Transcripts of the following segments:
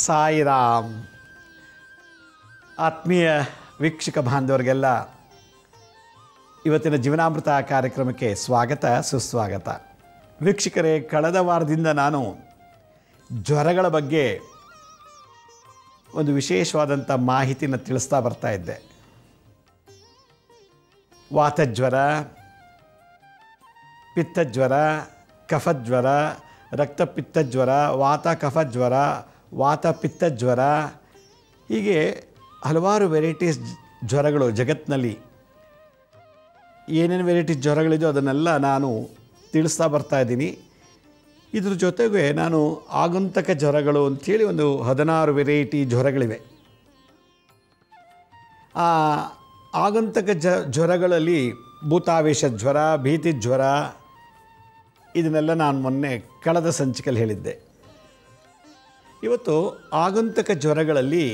ಸಾಯಿರಾಮ್ ಆತ್ಮೀಯ ವೀಕ್ಷಕ ಬಾಂಧವರಿಗೆಲ್ಲ ಇವತ್ತಿನ ಜೀವನಾಮೃತ ಕಾರ್ಯಕ್ರಮಕ್ಕೆ ಸ್ವಾಗತ ಸುಸ್ವಾಗತ ವೀಕ್ಷಕರೇ ಕಳೆದ ವಾರದಿಂದ ನಾನು ಜ್ವರಗಳ ಬಗ್ಗೆ ಒಂದು ವಿಶೇಷವಾದಂಥ ಮಾಹಿತಿನ ತಿಳಿಸ್ತಾ ಬರ್ತಾ ಇದ್ದೆ ವಾತಜ್ವರ ಪಿತ್ತಜ್ವರ ಕಫಜ್ವರ ರಕ್ತಪಿತ್ತಜ್ವರ ವಾತ ಕಫಜ್ವರ ವಾತ ಪಿತ್ತಜ್ವರ ಹೀಗೆ ಹಲವಾರು ವೆರೈಟೀಸ್ ಜ್ವರಗಳು ಜಗತ್ತಿನಲ್ಲಿ ಏನೇನು ವೆರೈಟೀಸ್ ಜ್ವರಗಳಿದೆಯೋ ಅದನ್ನೆಲ್ಲ ನಾನು ತಿಳಿಸ್ತಾ ಬರ್ತಾ ಇದ್ದೀನಿ ಇದ್ರ ಜೊತೆಗೆ ನಾನು ಆಗಂತಕ ಜ್ವರಗಳು ಅಂಥೇಳಿ ಒಂದು ಹದಿನಾರು ವೆರೈಟಿ ಜ್ವರಗಳಿವೆ ಆ ಆಗಂತಕ ಜ ಜ್ವರಗಳಲ್ಲಿ ಭೂತಾವೇಶ ಜ್ವರ ಭೀತಿ ಜ್ವರ ಇದನ್ನೆಲ್ಲ ನಾನು ಮೊನ್ನೆ ಕಳೆದ ಸಂಚಿಕೆಯಲ್ಲಿ ಹೇಳಿದ್ದೆ ಇವತ್ತು ಆಗಂತಕ ಜ್ವರಗಳಲ್ಲಿ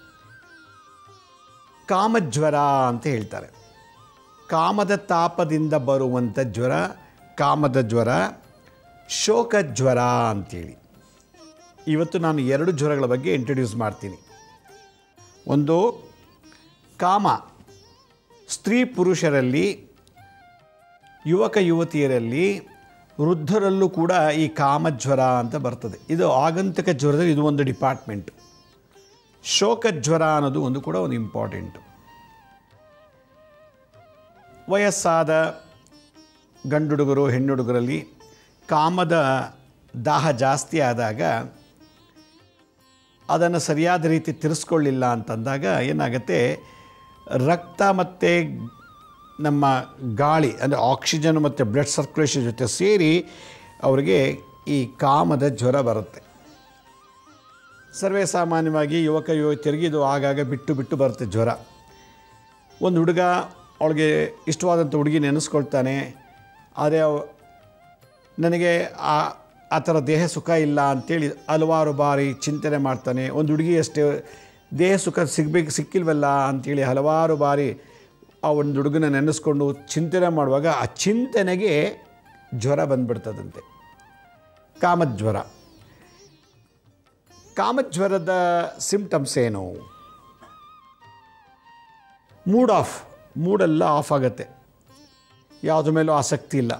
ಕಾಮಜ್ವರ ಅಂತ ಹೇಳ್ತಾರೆ ಕಾಮದ ತಾಪದಿಂದ ಬರುವಂಥ ಜ್ವರ ಕಾಮದ ಜ್ವರ ಶೋಕ ಜ್ವರ ಅಂತೇಳಿ ಇವತ್ತು ನಾನು ಎರಡು ಜ್ವರಗಳ ಬಗ್ಗೆ ಇಂಟ್ರಡ್ಯೂಸ್ ಮಾಡ್ತೀನಿ ಒಂದು ಕಾಮ ಸ್ತ್ರೀ ಪುರುಷರಲ್ಲಿ ಯುವಕ ಯುವತಿಯರಲ್ಲಿ ವೃದ್ಧರಲ್ಲೂ ಕೂಡ ಈ ಕಾಮಜ್ವರ ಅಂತ ಬರ್ತದೆ ಇದು ಆಗಂತಕ ಜ್ವರದಲ್ಲಿ ಇದು ಒಂದು ಡಿಪಾರ್ಟ್ಮೆಂಟ್ ಶೋಕ ಜ್ವರ ಅನ್ನೋದು ಒಂದು ಕೂಡ ಒಂದು ಇಂಪಾರ್ಟೆಂಟು ವಯಸ್ಸಾದ ಗಂಡುಡುಗರು ಹೆಣ್ಣುಡುಗರಲ್ಲಿ ಕಾಮದ ದಾಹ ಜಾಸ್ತಿ ಆದಾಗ ಅದನ್ನು ಸರಿಯಾದ ರೀತಿ ತಿರ್ಸ್ಕೊಳ್ಳಿಲ್ಲ ಅಂತಂದಾಗ ಏನಾಗುತ್ತೆ ರಕ್ತ ಮತ್ತು ನಮ್ಮ ಗಾಳಿ ಅಂದರೆ ಆಕ್ಸಿಜನ್ ಮತ್ತು ಬ್ಲಡ್ ಸರ್ಕ್ಯುಲೇಷನ್ ಜೊತೆ ಸೇರಿ ಅವರಿಗೆ ಈ ಕಾಮದ ಜ್ವರ ಬರುತ್ತೆ ಸರ್ವೇ ಸಾಮಾನ್ಯವಾಗಿ ಯುವಕ ಯುವತಿಯರಿಗೆ ಇದು ಆಗಾಗ ಬಿಟ್ಟು ಬಿಟ್ಟು ಬರುತ್ತೆ ಜ್ವರ ಒಂದು ಹುಡುಗ ಅವಳಿಗೆ ಇಷ್ಟವಾದಂಥ ಹುಡುಗಿ ನೆನೆಸ್ಕೊಳ್ತಾನೆ ಆದರೆ ಅವ್- ನನಗೆ ಆ ಆ ಥರ ದೇಹ ಸುಖ ಇಲ್ಲ ಅಂತೇಳಿ ಹಲವಾರು ಬಾರಿ ಚಿಂತನೆ ಮಾಡ್ತಾನೆ ಒಂದು ಹುಡುಗಿ ಅಷ್ಟೇ ದೇಹ ಸುಖ ಸಿಗಬೇಕು ಸಿಕ್ಕಿಲ್ವಲ್ಲ ಅಂಥೇಳಿ ಹಲವಾರು ಬಾರಿ ಆ ಒಂದು ಹುಡುಗನ ನೆನೆಸ್ಕೊಂಡು ಚಿಂತನೆ ಮಾಡುವಾಗ ಆ ಚಿಂತನೆಗೆ ಜ್ವರ ಬಂದ್ಬಿಡ್ತದಂತೆ ಕಾಮಜ್ವರ ಕಾಮಜ್ವರದ ಸಿಂಪ್ಟಮ್ಸ್ ಏನು ಮೂಡ್ ಆಫ್ ಮೂಡೆಲ್ಲ ಆಫ್ ಆಗುತ್ತೆ ಯಾವುದ್ರ ಮೇಲೂ ಆಸಕ್ತಿ ಇಲ್ಲ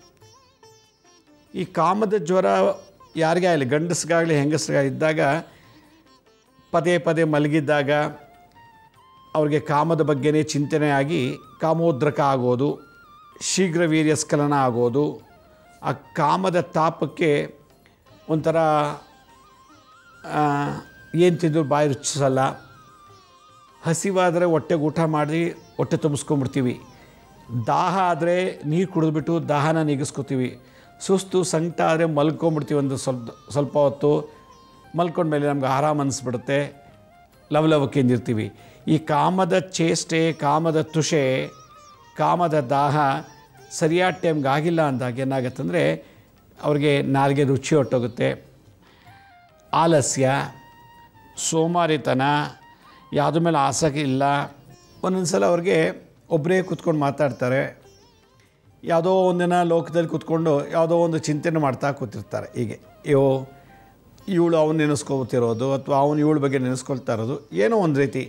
ಈ ಕಾಮದ ಜ್ವರ ಯಾರಿಗೇ ಆಗಲಿ ಗಂಡಸ್ಗಾಗಲಿ ಹೆಂಗಸ್ರಿಗಾಗಲಿ ಇದ್ದಾಗ ಪದೇ ಪದೇ ಮಲಗಿದ್ದಾಗ ಅವ್ರಿಗೆ ಕಾಮದ ಬಗ್ಗೆನೇ ಚಿಂತನೆ ಆಗಿ ಕಾಮೋದ್ರಕ ಆಗೋದು ಶೀಘ್ರ ವೀರ್ಯಸ್ಖಲನ ಆಗೋದು ಆ ಕಾಮದ ತಾಪಕ್ಕೆ ಒಂಥರ ಏನು ತಿಂದರೂ ಬಾಯಿ ರುಚಿಸಲ್ಲ ಹಸಿವಾದರೆ ಹೊಟ್ಟೆಗೆ ಊಟ ಮಾಡಿ ಹೊಟ್ಟೆ ತುಂಬಿಸ್ಕೊಂಬಿಡ್ತೀವಿ ದಾಹ ಆದರೆ ನೀರು ಕುಡಿದ್ಬಿಟ್ಟು ದಾಹನ ನೀಗಿಸ್ಕೊತೀವಿ ಸುಸ್ತು ಸಂಕಟ ಆದರೆ ಮಲ್ಕೊಂಬಿಡ್ತೀವಿ ಒಂದು ಸ್ವಲ್ಪ ಸ್ವಲ್ಪ ಹೊತ್ತು ಮಲ್ಕೊಂಡ್ಮೇಲೆ ನಮ್ಗೆ ಆರಾಮ ಅನಿಸ್ಬಿಡುತ್ತೆ ಲವಲವಿಕೆಯಿಂದಿರ್ತೀವಿ ಈ ಕಾಮದ ಚೇಷ್ಟೆ ಕಾಮದ ತುಷೆ ಕಾಮದ ದಾಹ ಸರಿಯಾದ ಟೈಮ್ಗೆ ಆಗಿಲ್ಲ ಅಂದಾಗ ಏನಾಗುತ್ತಂದರೆ ಅವ್ರಿಗೆ ನಾಲ್ಗೆ ರುಚಿ ಹೊಟ್ಟೋಗುತ್ತೆ ಆಲಸ್ಯ ಸೋಮಾರಿತನ ಯಾವುದ್ರ ಮೇಲೆ ಆಸಕ್ತಿ ಇಲ್ಲ ಒಂದೊಂದು ಸಲ ಅವ್ರಿಗೆ ಒಬ್ಬರೇ ಕೂತ್ಕೊಂಡು ಮಾತಾಡ್ತಾರೆ ಯಾವುದೋ ಒಂದಿನ ಲೋಕದಲ್ಲಿ ಕೂತ್ಕೊಂಡು ಯಾವುದೋ ಒಂದು ಚಿಂತನೆ ಮಾಡ್ತಾ ಕೂತಿರ್ತಾರೆ ಹೀಗೆ ಅಯ್ಯೋ ಇವಳು ಅವನು ನೆನೆಸ್ಕೊತಿರೋದು ಅಥವಾ ಅವನು ಇವಳ ಬಗ್ಗೆ ನೆನೆಸ್ಕೊಳ್ತಾ ಇರೋದು ಏನೋ ಒಂದು ರೀತಿ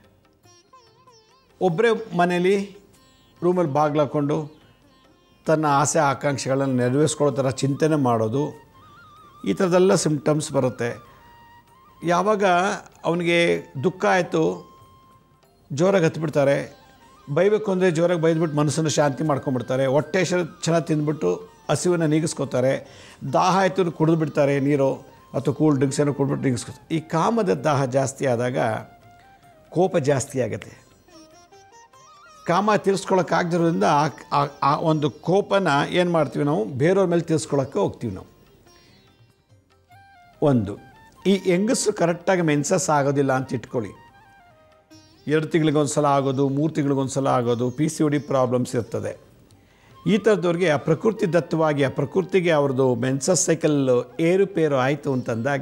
ಒಬ್ಬರೇ ಮನೇಲಿ ರೂಮಲ್ಲಿ ಬಾಗ್ಲಾಕೊಂಡು ತನ್ನ ಆಸೆ ಆಕಾಂಕ್ಷೆಗಳನ್ನು ನೆರವೇರಿಸ್ಕೊಳ್ಳೋ ಥರ ಚಿಂತನೆ ಮಾಡೋದು ಈ ಥರದ್ದೆಲ್ಲ ಸಿಂಪ್ಟಮ್ಸ್ ಬರುತ್ತೆ ಯಾವಾಗ ಅವನಿಗೆ ದುಃಖ ಆಯಿತು ಜೋರಾಗಿ ಹತ್ಬಿಡ್ತಾರೆ ಬೈಬೇಕು ಅಂದರೆ ಜೋರಾಗಿ ಬೈದ್ಬಿಟ್ಟು ಮನಸ್ಸನ್ನು ಶಾಂತಿ ಮಾಡ್ಕೊಂಡ್ಬಿಡ್ತಾರೆ ಹೊಟ್ಟೆ ಶ ಚೆನ್ನಾಗಿ ತಿಂದ್ಬಿಟ್ಟು ಹಸಿವನ್ನು ನೀಗಿಸ್ಕೋತಾರೆ ದಾಹ ಆಯಿತು ಕುಡಿದು ಬಿಡ್ತಾರೆ ನೀರು ಅಥವಾ ಕೂಲ್ ಡ್ರಿಂಕ್ಸ್ ಏನೋ ಕುಡಿದ್ಬಿಟ್ಟು ನೀಗಿಸ್ಕೊತಾರೆ ಈ ಕಾಮದ ದಾಹ ಜಾಸ್ತಿ ಆದಾಗ ಕೋಪ ಜಾಸ್ತಿ ಆಗುತ್ತೆ ಕಾಮ ತೀರಿಸ್ಕೊಳಕ್ಕಾಗದಿರೋದ್ರಿಂದ ಆ- ಆ- ಆ ಒಂದು ಕೋಪನ ಏನು ಮಾಡ್ತೀವಿ ನಾವು ಬೇರೆಯವ್ರ ಮೇಲೆ ತೀರಿಸ್ಕೊಳಕ್ಕೆ ಹೋಗ್ತೀವಿ ನಾವು ಒಂದು ಈ ಹೆಂಗಸರು ಕರೆಕ್ಟಾಗಿ ಮೆನ್ಸಸ್ ಆಗೋದಿಲ್ಲ ಅಂತ ಇಟ್ಕೊಳ್ಳಿ ಎರಡು ತಿಂಗಳಿಗೊಂದು ಸಲ ಆಗೋದು ಮೂರು ತಿಂಗಳಿಗೊಂದು ಸಲ ಆಗೋದು P C O D problems ಇರ್ತದೆ ಈ ಥರದವ್ರಿಗೆ ಆ ಪ್ರಕೃತಿ ದತ್ತವಾಗಿ ಆ ಪ್ರಕೃತಿಗೆ ಅವ್ರದ್ದು ಮೆನ್ಸಸ್ ಸೈಕಲ್ ಏರುಪೇರು ಆಯಿತು ಅಂತಂದಾಗ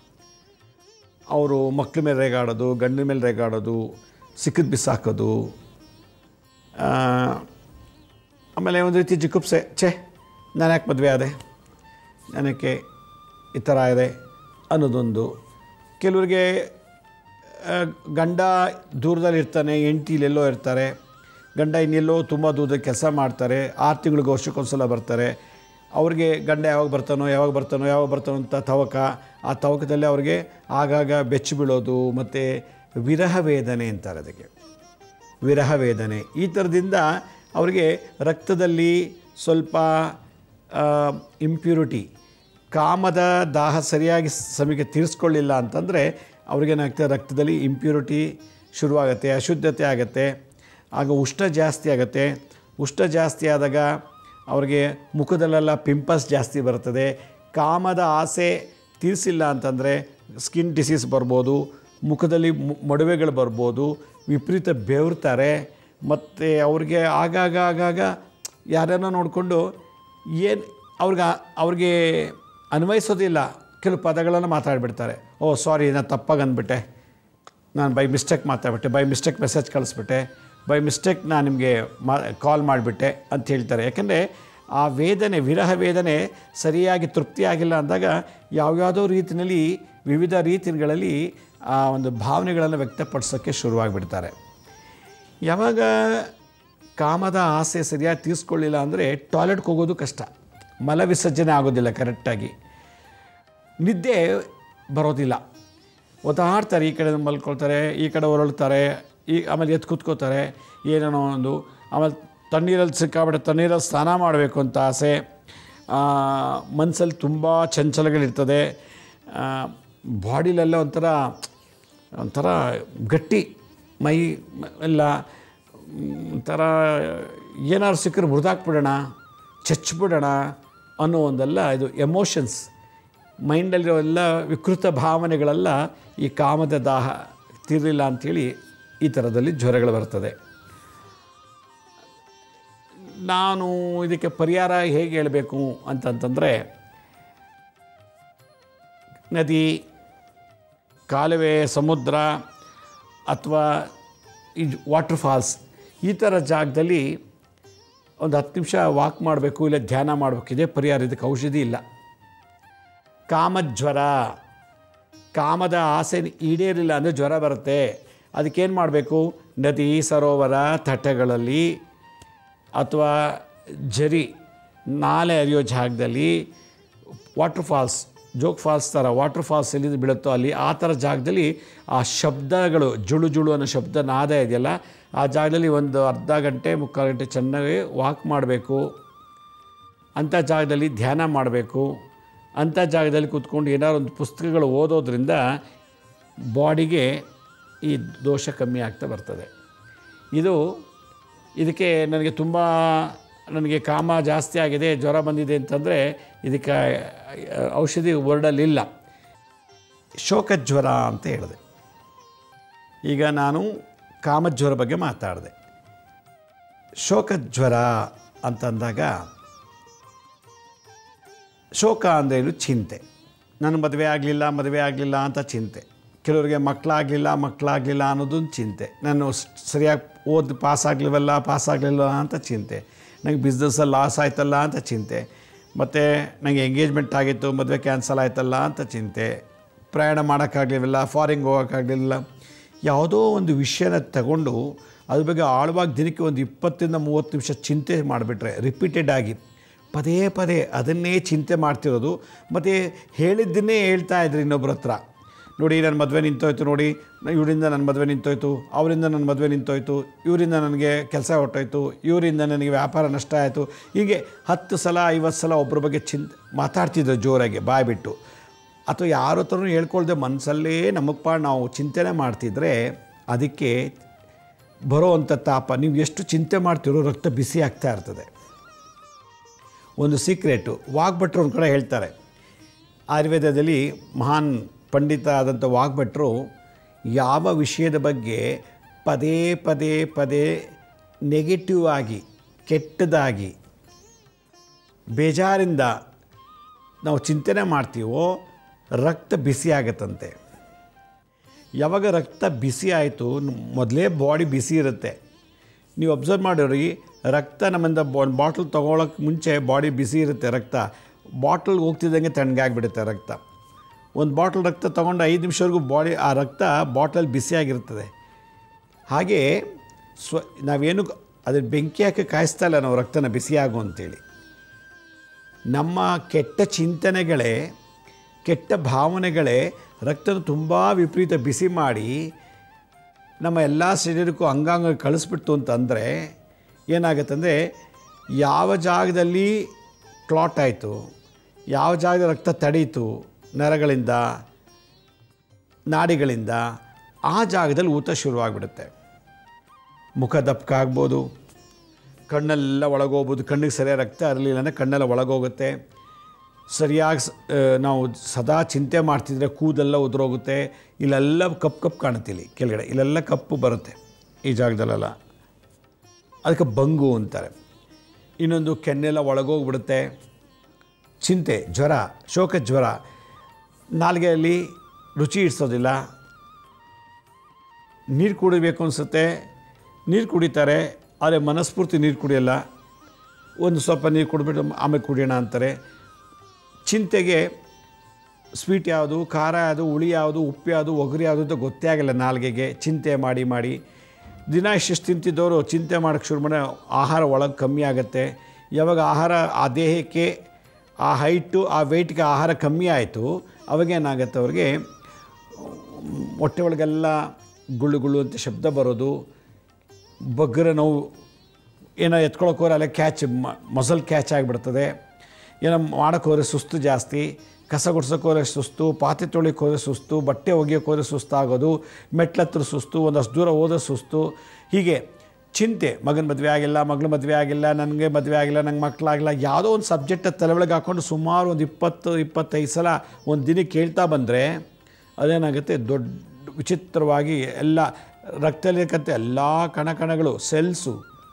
ಅವರು ಮಕ್ಳ ಮೇಲೆ ರೇಗಾಡೋದು ಗಂಡಿನ ಮೇಲೆ ರೇಗಾಡೋದು ಸಿಕ್ಕಿದ್ ಬಿಸಾಕೋದು ಆ, ಆಮೇಲೆ ಒಂದು ರೀತಿ ಜಿಗುಪ್ಸೆ ಛೇ ನಾನು ಯಾಕೆ ಮದುವೆ ಆದೆ ನನಗೆ ಈ ಥರ ಇದೆ ಅನ್ನೋದೊಂದು ಕೆಲವರಿಗೆ ಆ, ಗಂಡ ದೂರದಲ್ಲಿ ಇರ್ತಾನೆ ಹೆಂಡ್ತಿ ಇಲ್ಲೆಲ್ಲೋ ಇರ್ತಾರೆ ಗಂಡ ಇನ್ನೆಲ್ಲೋ ತುಂಬ ದೂರದಲ್ಲಿ ಕೆಲಸ ಮಾಡ್ತಾರೆ ಆರು ತಿಂಗಳಿಗೆ ವರ್ಷಕ್ಕೊಂದ್ಸಲ ಬರ್ತಾರೆ ಅವ್ರಿಗೆ ಗಂಡ ಯಾವಾಗ ಬರ್ತಾನೋ ಯಾವಾಗ ಬರ್ತಾನೋ ಯಾವಾಗ ಬರ್ತಾನೋ ಅಂತ ತವಕ ಆ ತವಕದಲ್ಲಿ ಅವ್ರಿಗೆ ಆಗಾಗ ಬೆಚ್ಚು ಬೀಳೋದು ಮತ್ತು ವಿರಹ ವೇದನೆ ಅಂತಾರೆ ಅದಕ್ಕೆ ವಿರಹ ವೇದನೆ ಈ ಥರದಿಂದ ಅವರಿಗೆ ರಕ್ತದಲ್ಲಿ ಸ್ವಲ್ಪ ಇಂಪ್ಯೂರಿಟಿ ಕಾಮದ ದಾಹ ಸರಿಯಾಗಿ ಸಮಯಕ್ಕೆ ತೀರಿಸ್ಕೊಳ್ಳಿಲ್ಲ ಅಂತಂದರೆ ಅವ್ರಿಗೇನಾಗ್ತದೆ ರಕ್ತದಲ್ಲಿ ಇಂಪ್ಯೂರಿಟಿ ಶುರುವಾಗುತ್ತೆ ಅಶುದ್ಧತೆ ಆಗುತ್ತೆ ಆಗ ಉಷ್ಣ ಜಾಸ್ತಿ ಆಗುತ್ತೆ ಉಷ್ಣ ಜಾಸ್ತಿ ಆದಾಗ ಅವ್ರಿಗೆ ಮುಖದಲ್ಲೆಲ್ಲ ಪಿಂಪಲ್ಸ್ ಜಾಸ್ತಿ ಬರ್ತದೆ ಕಾಮದ ಆಸೆ ತೀರಿಸಿಲ್ಲ ಅಂತಂದರೆ ಸ್ಕಿನ್ ಡಿಸೀಸ್ ಬರ್ಬೋದು ಮುಖದಲ್ಲಿ ಮು- ಮೊಡವೆಗಳು ಬರ್ಬೋದು ವಿಪರೀತ ಬೆವರ್ತಾರೆ ಮತ್ತು ಅವ್ರಿಗೆ ಆಗಾಗ ಆಗಾಗ ಯಾರನ್ನ ನೋಡಿಕೊಂಡು ಏನು ಅವ್ರಿಗೆ ಅವ್ರಿಗೆ ಅನ್ವಯಿಸೋದಿಲ್ಲ ಕೆಲವು ಪದಗಳನ್ನು ಮಾತಾಡಿಬಿಡ್ತಾರೆ ಓ ಸಾರಿ ನಾನು ತಪ್ಪಾಗಿ ಅಂದ್ಬಿಟ್ಟೆ ನಾನು ಬೈ ಮಿಸ್ಟೇಕ್ ಮಾತಾಡ್ಬಿಟ್ಟೆ ಬೈ ಮಿಸ್ಟೇಕ್ ಮೆಸೇಜ್ ಕಳಿಸ್ಬಿಟ್ಟೆ ಬೈ ಮಿಸ್ಟೇಕ್ ನಾನು ನಿಮಗೆ ಮಾ ಕಾಲ್ ಮಾಡಿಬಿಟ್ಟೆ ಅಂತ ಹೇಳ್ತಾರೆ ಯಾಕಂದರೆ ಆ ವೇದನೆ ವಿರಹ ವೇದನೆ ಸರಿಯಾಗಿ ತೃಪ್ತಿಯಾಗಿಲ್ಲ ಅಂದಾಗ ಯಾವ್ಯಾವುದೋ ರೀತಿಯಲ್ಲಿ ವಿವಿಧ ರೀತಿಗಳಲ್ಲಿ ಆ ಒಂದು ಭಾವನೆಗಳನ್ನು ವ್ಯಕ್ತಪಡಿಸೋಕ್ಕೆ ಶುರುವಾಗಿಬಿಡ್ತಾರೆ ಯಾವಾಗ ಕಾಮದ ಆಸೆ ಸರಿಯಾಗಿ ತೀರಿಸ್ಕೊಳ್ಳಿಲ್ಲ ಅಂದರೆ ಟಾಯ್ಲೆಟ್ಗೆ ಹೋಗೋದು ಕಷ್ಟ ಮಲ ವಿಸರ್ಜನೆ ಆಗೋದಿಲ್ಲ ಕರೆಕ್ಟಾಗಿ ನಿದ್ದೆ ಬರೋದಿಲ್ಲ ಒತ್ತಾಡ್ತಾರೆ ಈ ಕಡೆ ಮಲ್ಕೊಳ್ತಾರೆ ಈ ಕಡೆ ಹೊರಳ್ತಾರೆ ಈ ಆಮೇಲೆ ಎದ್ದು ಕೂತ್ಕೋತಾರೆ ಏನೇನೋ ಒಂದು ಆಮೇಲೆ ತಣ್ಣೀರಲ್ಲಿ ಸಿಕ್ಕಾಬಿಟ್ಟೆ ತಣ್ಣೀರಲ್ಲಿ ಸ್ನಾನ ಮಾಡಬೇಕು ಅಂತ ಆಸೆ ಮನಸ್ಸಲ್ಲಿ ತುಂಬ ಚಂಚಲಗಳಿರ್ತದೆ ಬಾಡಿಲೆಲ್ಲ ಒಂಥರ ಒಂಥರ ಗಟ್ಟಿ ಮೈ ಎಲ್ಲ ಒಂಥರ ಏನಾದ್ರು ಸಿಕ್ಕರೆ ಮುರಿದಾಕ್ಬಿಡೋಣ ಚಚ್ಬಿಡೋಣ ಅನ್ನೋ ಒಂದೆಲ್ಲ ಇದು ಎಮೋಷನ್ಸ್ ಮೈಂಡಲ್ಲಿರೋ ಎಲ್ಲ ವಿಕೃತ ಭಾವನೆಗಳೆಲ್ಲ ಈ ಕಾಮದ ದಾಹ ತೀರಲಿಲ್ಲ ಅಂಥೇಳಿ ಈ ಥರದಲ್ಲಿ ಜ್ವರಗಳು ಬರ್ತದೆ ನಾನು ಇದಕ್ಕೆ ಪರಿಹಾರ ಹೇಗೆ ಹೇಳಬೇಕು ಅಂತಂತಂದರೆ ನದಿ ಕಾಲುವೆ ಸಮುದ್ರ ಅಥವಾ ಈ ವಾಟರ್ ಫಾಲ್ಸ್ ಈ ಥರ ಜಾಗದಲ್ಲಿ ಒಂದು ಹತ್ತು ನಿಮಿಷ ವಾಕ್ ಮಾಡಬೇಕು ಇಲ್ಲ ಧ್ಯಾನ ಮಾಡಬೇಕು ಇದೇ ಪರಿಹಾರ ಇದಕ್ಕೆ ಔಷಧಿ ಇಲ್ಲ ಕಾಮಜ್ವರ ಕಾಮದ ಆಸೆ ಈಡೇರಿಲ್ಲ ಅಂದರೆ ಜ್ವರ ಬರುತ್ತೆ ಅದಕ್ಕೇನು ಮಾಡಬೇಕು ನದಿ ಸರೋವರ ತಟಗಳಲ್ಲಿ ಅಥವಾ ಜರಿ ನಾಲೆ ಹರಿಯೋ ಜಾಗದಲ್ಲಿ ವಾಟರ್ ಫಾಲ್ಸ್ ಜೋಗ್ ಫಾಲ್ಸ್ ಥರ ವಾಟರ್ ಫಾಲ್ಸ್ ಎಲ್ಲಿಂದ ಬೀಳುತ್ತೋ ಅಲ್ಲಿ ಆ ಥರ ಜಾಗದಲ್ಲಿ ಆ ಶಬ್ದಗಳು ಜುಳು ಜುಳು ಅನ್ನೋ ಶಬ್ದ ನಾದ ಇದೆಯಲ್ಲ ಆ ಜಾಗದಲ್ಲಿ ಒಂದು ಅರ್ಧ ಗಂಟೆ ಮುಕ್ಕಾಲು ಗಂಟೆ ಚೆನ್ನಾಗಿ ವಾಕ್ ಮಾಡಬೇಕು ಅಂಥ ಜಾಗದಲ್ಲಿ ಧ್ಯಾನ ಮಾಡಬೇಕು ಅಂಥ ಜಾಗದಲ್ಲಿ ಕೂತ್ಕೊಂಡು ಏನಾದ್ರು ಒಂದು ಪುಸ್ತಕಗಳು ಓದೋದ್ರಿಂದ ಬಾಡಿಗೆ ಈ ದೋಷ ಕಮ್ಮಿ ಆಗ್ತಾ ಬರ್ತದೆ ಇದು ಇದಕ್ಕೆ ನನಗೆ ತುಂಬ ನನಗೆ ಕಾಮ ಜಾಸ್ತಿ ಆಗಿದೆ ಜ್ವರ ಬಂದಿದೆ ಅಂತಂದರೆ ಇದಕ್ಕೆ ಔಷಧಿ ವರ್ಡಲ್ಲಿಲ್ಲ ಶೋಕಜ್ವರ ಅಂತ ಹೇಳಿದೆ ಈಗ ನಾನು ಕಾಮಜ್ವರ ಬಗ್ಗೆ ಮಾತಾಡಿದೆ ಶೋಕಜ್ವರ ಅಂತಂದಾಗ ಶೋಕ ಅಂದ್ರೇನು ಚಿಂತೆ ನನ್ನ ಮದುವೆ ಆಗಲಿಲ್ಲ ಮದುವೆ ಆಗಲಿಲ್ಲ ಅಂತ ಚಿಂತೆ ಕೆಲವರಿಗೆ ಮಕ್ಕಳಾಗಲಿಲ್ಲ ಮಕ್ಕಳಾಗಲಿಲ್ಲ ಅನ್ನೋದೊಂದು ಚಿಂತೆ ನಾನು ಸ್- ಸರಿಯಾಗಿ ಓದಿ ಪಾಸ್ ಆಗಲಿವಲ್ಲ ಪಾಸ್ ಆಗಲಿಲ್ಲ ಅಂತ ಚಿಂತೆ ನನಗೆ ಬಿಸ್ನೆಸ್ಸಲ್ಲಿ ಲಾಸ್ ಆಯ್ತಲ್ಲ ಅಂತ ಚಿಂತೆ ಮತ್ತು ನನಗೆ ಎಂಗೇಜ್ಮೆಂಟ್ ಆಗಿತ್ತು ಮದುವೆ ಕ್ಯಾನ್ಸಲ್ ಆಯ್ತಲ್ಲ ಅಂತ ಚಿಂತೆ ಪ್ರಯಾಣ ಮಾಡೋಕ್ಕಾಗಲಿಲ್ಲ ಫಾರಿನ್ಗೆ ಹೋಗೋಕ್ಕಾಗಲಿಲ್ಲ ಯಾವುದೋ ಒಂದು ವಿಷಯನ ತಗೊಂಡು ಅದ್ರ ಬಗ್ಗೆ ಆಳವಾಗಿ ದಿನಕ್ಕೆ ಒಂದು ಇಪ್ಪತ್ತರಿಂದ ಮೂವತ್ತು ನಿಮಿಷ ಚಿಂತೆ ಮಾಡಿಬಿಟ್ರೆ ರಿಪೀಟೆಡ್ ಆಗಿ ಪದೇ ಪದೇ ಅದನ್ನೇ ಚಿಂತೆ ಮಾಡ್ತಿರೋದು ಮತ್ತು ಹೇಳಿದ್ದನ್ನೇ ಹೇಳ್ತಾ ಇದ್ರಿ ಇನ್ನೊಬ್ಬರ ಹತ್ರ ನೋಡಿ ನನ್ನ ಮದುವೆ ನಿಂತೋಯ್ತು ನೋಡಿ ನ- ಇವರಿಂದ ನನ್ನ ಮದುವೆ ನಿಂತೋಯ್ತು ಅವರಿಂದ ನನ್ನ ಮದುವೆ ನಿಂತೋಯ್ತು ಇವರಿಂದ ನನಗೆ ಕೆಲಸ ಹೊಟ್ಟೋಯ್ತು ಇವರಿಂದ ನನಗೆ ವ್ಯಾಪಾರ ನಷ್ಟ ಆಯಿತು ಹೀಗೆ ಹತ್ತು ಸಲ ಐವತ್ತು ಸಲ ಒಬ್ಬರ ಬಗ್ಗೆ ಚಿಂತೆ ಮಾತಾಡ್ತಿದ್ರು ಜೋರಾಗಿ ಬಾಯ್ಬಿಟ್ಟು ಅಥವಾ ಯಾರ ಹತ್ರನೂ ಹೇಳ್ಕೊಳ್ದೆ ಮನಸ್ಸಲ್ಲೇ ನಮಗೆ ಪಾಡು ನಾವು ಚಿಂತನೆ ಮಾಡ್ತಿದ್ರೆ ಅದಕ್ಕೆ ಬರೋವಂಥ ತಾಪ ನೀವು ಎಷ್ಟು ಚಿಂತೆ ಮಾಡ್ತಿರೋ ರಕ್ತ ಬಿಸಿ ಆಗ್ತಾ ಇರ್ತದೆ ಒಂದು ಸೀಕ್ರೆಟು ವಾಗ್ಭಟ್ರು ಒಂದು ಕಡೆ ಹೇಳ್ತಾರೆ ಆಯುರ್ವೇದದಲ್ಲಿ ಮಹಾನ್ ಪಂಡಿತ ಆದಂಥ ವಾಗ್ಭಟ್ರು ಯಾವ ವಿಷಯದ ಬಗ್ಗೆ ಪದೇ ಪದೇ ಪದೇ ನೆಗೆಟಿವ್ ಆಗಿ ಕೆಟ್ಟದಾಗಿ ಬೇಜಾರಿಂದ ನಾವು ಚಿಂತನೆ ಮಾಡ್ತೀವೋ ರಕ್ತ ಬಿಸಿ ಆಗತ್ತಂತೆ ಯಾವಾಗ ರಕ್ತ ಬಿಸಿ ಆಯಿತು ಮೊದಲೇ ಬಾಡಿ ಬಿಸಿ ಇರುತ್ತೆ ನೀವು ಅಬ್ಸರ್ವ್ ಮಾಡಿರಿ ರಕ್ತ ನಮ್ಮಿಂದ ಒಂದು ಬಾಟ್ಲ್ ತೊಗೊಳಕ್ಕೆ ಮುಂಚೆ ಬಾಡಿ ಬಿಸಿ ಇರುತ್ತೆ ರಕ್ತ ಬಾಟ್ಲ್ಗೆ ಹೋಗ್ತಿದ್ದಂಗೆ ತಣ್ಣಗಾಗ್ಬಿಡುತ್ತೆ ರಕ್ತ ಒಂದು ಬಾಟಲ್ ರಕ್ತ ತೊಗೊಂಡು ಐದು ನಿಮಿಷವರೆಗೂ ಬಾಡಿ ಆ ರಕ್ತ ಬಾಟಲ್ ಬಿಸಿಯಾಗಿರ್ತದೆ ಹಾಗೆ ಸ್ವ ನಾವೇನು ಅದ್ರ ಬೆಂಕಿ ಹಾಕಿ ಕಾಯಿಸ್ತಾ ಇಲ್ಲ ನಾವು ರಕ್ತನ ಬಿಸಿಯಾಗು ಅಂತೇಳಿ ನಮ್ಮ ಕೆಟ್ಟ ಚಿಂತನೆಗಳೇ ಕೆಟ್ಟ ಭಾವನೆಗಳೇ ರಕ್ತನ ತುಂಬ ವಿಪರೀತ ಬಿಸಿ ಮಾಡಿ ನಮ್ಮ ಎಲ್ಲ ಶರೀರಕ್ಕೂ ಅಂಗಾಂಗ ಕಳಿಸ್ಬಿಟ್ಟು ಅಂತಂದರೆ ಏನಾಗುತ್ತಂದರೆ ಯಾವ ಜಾಗದಲ್ಲಿ ಕ್ಲಾಟ್ ಆಯಿತು ಯಾವ ಜಾಗದ ರಕ್ತ ತಡೀತು ನರಗಳಿಂದ ನಾಡಿಗಳಿಂದ ಆ ಜಾಗದಲ್ಲಿ ಊತ ಶುರುವಾಗ್ಬಿಡುತ್ತೆ ಮುಖ ದಪ್ಪಕ ಆಗ್ಬೋದು ಕಣ್ಣೆಲ್ಲ ಒಳಗೋಗ್ಬೋದು ಕಣ್ಣಿಗೆ ಸರಿಯಾಗಿ ರಕ್ತ ಇರಲಿಲ್ಲ ಅಂದರೆ ಕಣ್ಣೆಲ್ಲ ಒಳಗೋಗುತ್ತೆ ಸರಿಯಾಗಿ ಸ- ಆ, ನಾವು ಸದಾ ಚಿಂತೆ ಮಾಡ್ತಿದ್ರೆ ಕೂದೆಲ್ಲ ಉದುರೋಗುತ್ತೆ ಇಲ್ಲೆಲ್ಲ ಕಪ್ಪು ಕಪ್ಪು ಕಾಣುತ್ತೆ ಇಲ್ಲಿ ಕೆಳಗಡೆ ಇಲ್ಲೆಲ್ಲ ಕಪ್ಪು ಬರುತ್ತೆ ಈ ಜಾಗದಲ್ಲೆಲ್ಲ ಅದಕ್ಕೆ ಬಂಗು ಅಂತಾರೆ ಇನ್ನೊಂದು ಕೆನ್ನೆಲ್ಲ ಒಳಗೋಗ್ಬಿಡುತ್ತೆ ಚಿಂತೆ ಜ್ವರ ಶೋಕ ಜ್ವರ ನಾಲಿಗೆಯಲ್ಲಿ ರುಚಿ ಇಡ್ಸೋದಿಲ್ಲ ನೀರು ಕುಡಿಬೇಕು ಅನಿಸುತ್ತೆ ನೀರು ಕುಡಿತಾರೆ ಆದರೆ ಮನಸ್ಫೂರ್ತಿ ನೀರು ಕುಡಿಯಲ್ಲ ಒಂದು ಸ್ವಲ್ಪ ನೀರು ಕುಡಿದ್ಬಿಟ್ಟು ಆಮೇಲೆ ಕುಡಿಯೋಣ ಅಂತಾರೆ ಚಿಂತೆಗೆ ಸ್ವೀಟ್ ಯಾವುದು ಖಾರ ಯಾವುದು ಹುಳಿ ಯಾವುದು ಉಪ್ಪು ಯಾವುದು ಒಗರು ಯಾವುದು ಅಂತ ಗೊತ್ತೇ ಆಗಲ್ಲ ನಾಲ್ಗೆಗೆ ಚಿಂತೆ ಮಾಡಿ ಮಾಡಿ ದಿನ ಇಷ್ಟಿಷ್ಟು ತಿಂತಿದ್ದವರು ಚಿಂತೆ ಮಾಡೋಕ್ಕೆ ಶುರು ಮಾಡಿ ಆಹಾರ ಒಳಗೆ ಕಮ್ಮಿ ಆಗುತ್ತೆ ಯಾವಾಗ ಆಹಾರ ಆ ದೇಹಕ್ಕೆ ಆ ಹೈಟು ಆ ವೆಯ್ಟ್ಗೆ ಆಹಾರ ಕಮ್ಮಿ ಆಯಿತು ಅವಾಗೇನಾಗತ್ತೆ ಅವ್ರಿಗೆ ಹೊಟ್ಟೆ ಒಳಗೆಲ್ಲ ಗುಳ್ಳು ಗುಳ್ಳು ಅಂತ ಶಬ್ದ ಬರೋದು ಬಗ್ಗರ ನೋವು ಏನೋ ಎತ್ಕೊಳಕ್ಕೆ ಹೋದ್ರೆ ಅಲ್ಲೇ ಕ್ಯಾಚ್ ಮಸಲ್ ಕ್ಯಾಚ್ ಆಗಿಬಿಡ್ತದೆ ಏನೋ ಮಾಡೋಕ್ಕೆ ಹೋದರೆ ಸುಸ್ತು ಜಾಸ್ತಿ ಕಸ ಗುಡ್ಸೋಕೆ ಹೋದರೆ ಸುಸ್ತು ಪಾತ್ರೆ ತೊಳಿಕ್ಕೆ ಹೋದರೆ ಸುಸ್ತು ಬಟ್ಟೆ ಒಗೆಯೋಕೆ ಹೋದರೆ ಸುಸ್ತಾಗೋದು ಮೆಟ್ಲತ್ರ ಸುಸ್ತು ಒಂದಷ್ಟು ದೂರ ಹೋದ್ರೆ ಸುಸ್ತು ಹೀಗೆ ಚಿಂತೆ ಮಗನ ಮದುವೆ ಆಗಿಲ್ಲ ಮಗಳ ಮದುವೆ ಆಗಿಲ್ಲ ನನಗೆ ಮದುವೆ ಆಗಿಲ್ಲ ನಂಗೆ ಮಕ್ಕಳಾಗಿಲ್ಲ ಯಾವುದೋ ಒಂದು ಸಬ್ಜೆಕ್ಟ್ ತಲೆಯೊಳಗೆ ಹಾಕ್ಕೊಂಡು ಸುಮಾರು ಒಂದು ಇಪ್ಪತ್ತು ಇಪ್ಪತ್ತೈದು ಸಲ ಒಂದು ದಿನಕ್ಕೆ ಕೇಳ್ತಾ ಬಂದರೆ ಅದೇನಾಗುತ್ತೆ ದೊಡ್ಡ ವಿಚಿತ್ರವಾಗಿ ಎಲ್ಲ ರಕ್ತದಲ್ಲಿರ್ತಕ್ಕಂಥ ಎಲ್ಲ ಕಣಕಣಗಳು ಸೆಲ್ಸು